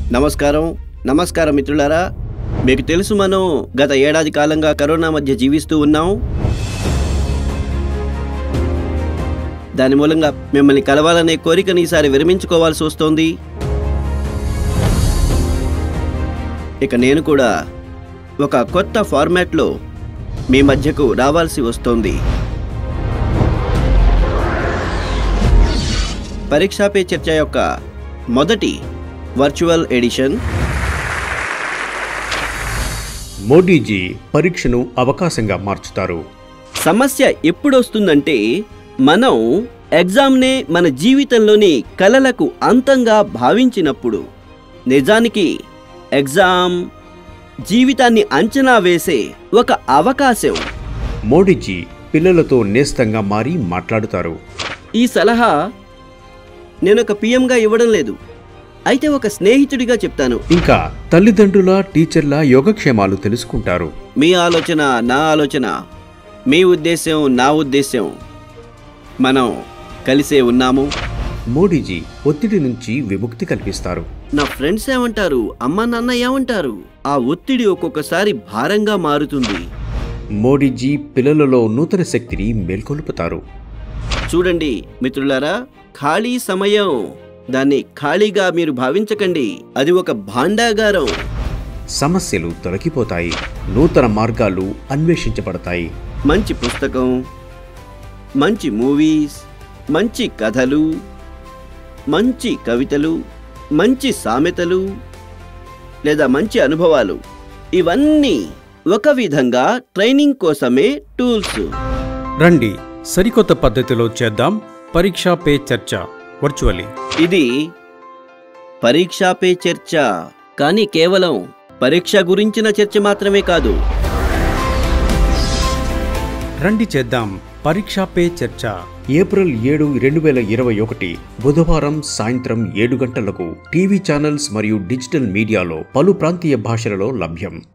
నమస్కారం నమస్కారం మిత్రులారా మీకు తెలుసు మనం గత ఏడాది కాలంగా కరోనా మధ్య జీవిస్తూ ఉన్నాం దాని మూలంగా మిమ్మల్ని కలవాలనే కోరికని ఈసారి విరమించుకోవాల్సి వస్తోంది ఇక నేను కూడా ఒక కొత్త ఫార్మాట్లో మీ మధ్యకు రావాల్సి వస్తోంది పరీక్షా పే చర్చ యొక్క మొదటి వర్చువల్ ఎడిషన్ మోడీజీ పరీక్షను అవకాశంగా మార్చుతారు సమస్య ఎప్పుడొస్తుందంటే మనం ఎగ్జామ్నే మన జీవితంలోని కలలకు అంతంగా భావించినప్పుడు నిజానికి ఎగ్జామ్ జీవితాన్ని అంచనా వేసే ఒక అవకాశం మోడీజీ పిల్లలతో నేస్తంగా మారి మాట్లాడుతారు ఈ సలహా నేను ఒక పిఎంగా ఇవ్వడం లేదు అయితే ఒక స్నేహితుడిగా చెప్తాను ఇంకా తల్లిదండ్రుల టీచర్ల యోగక్షేమాలు తెలుసుకుంటారు మీ ఆలోచన నా ఆలోచన మీ ఉద్దేశం నా ఉద్దేశం మనం కలిసే ఉన్నాము మోడీజీ ఒత్తిడి నుంచి విముక్తి కల్పిస్తారు నా ఫ్రెండ్స్ ఏమంటారు అమ్మ నాన్న ఏమంటారు ఆ ఒత్తిడి ఒక్కొక్కసారి భారంగా మారుతుంది మోడీజీ పిల్లలలో నూతన శక్తిని మేల్కొల్పుతారు చూడండి మిత్రులారా ఖాళీ సమయం దాన్ని ఖాళీగా మీరు భావించకండి అది ఒక భాండాగారం సమస్యలు తొలగిపోతాయి నూతన మార్గాలు అన్వేషించబడతాయి మంచి పుస్తకం మంచి మూవీస్ మంచి కథలు మంచి కవితలు మంచి సామెతలు లేదా మంచి అనుభవాలు ఇవన్నీ ఒక విధంగా ట్రైనింగ్ కోసమే టూల్స్ రండి సరికొత్త పద్ధతిలో చేద్దాం పరీక్షా పే చర్చ వర్చువల్లీ ఇది పరీక్షా పే చర్చ కానీ కేవలం పరీక్ష గురించిన చర్చ మాత్రమే కాదు రండి చేద్దాం పరీక్షా పే చర్చ ఏప్రిల్ ఏడు రెండు వేల ఇరవై ఒకటి బుధవారం సాయంత్రం ఏడు గంటలకు టీవీ ఛానల్స్ మరియు డిజిటల్ మీడియాలో పలు ప్రాంతీయ భాషలలో లభ్యం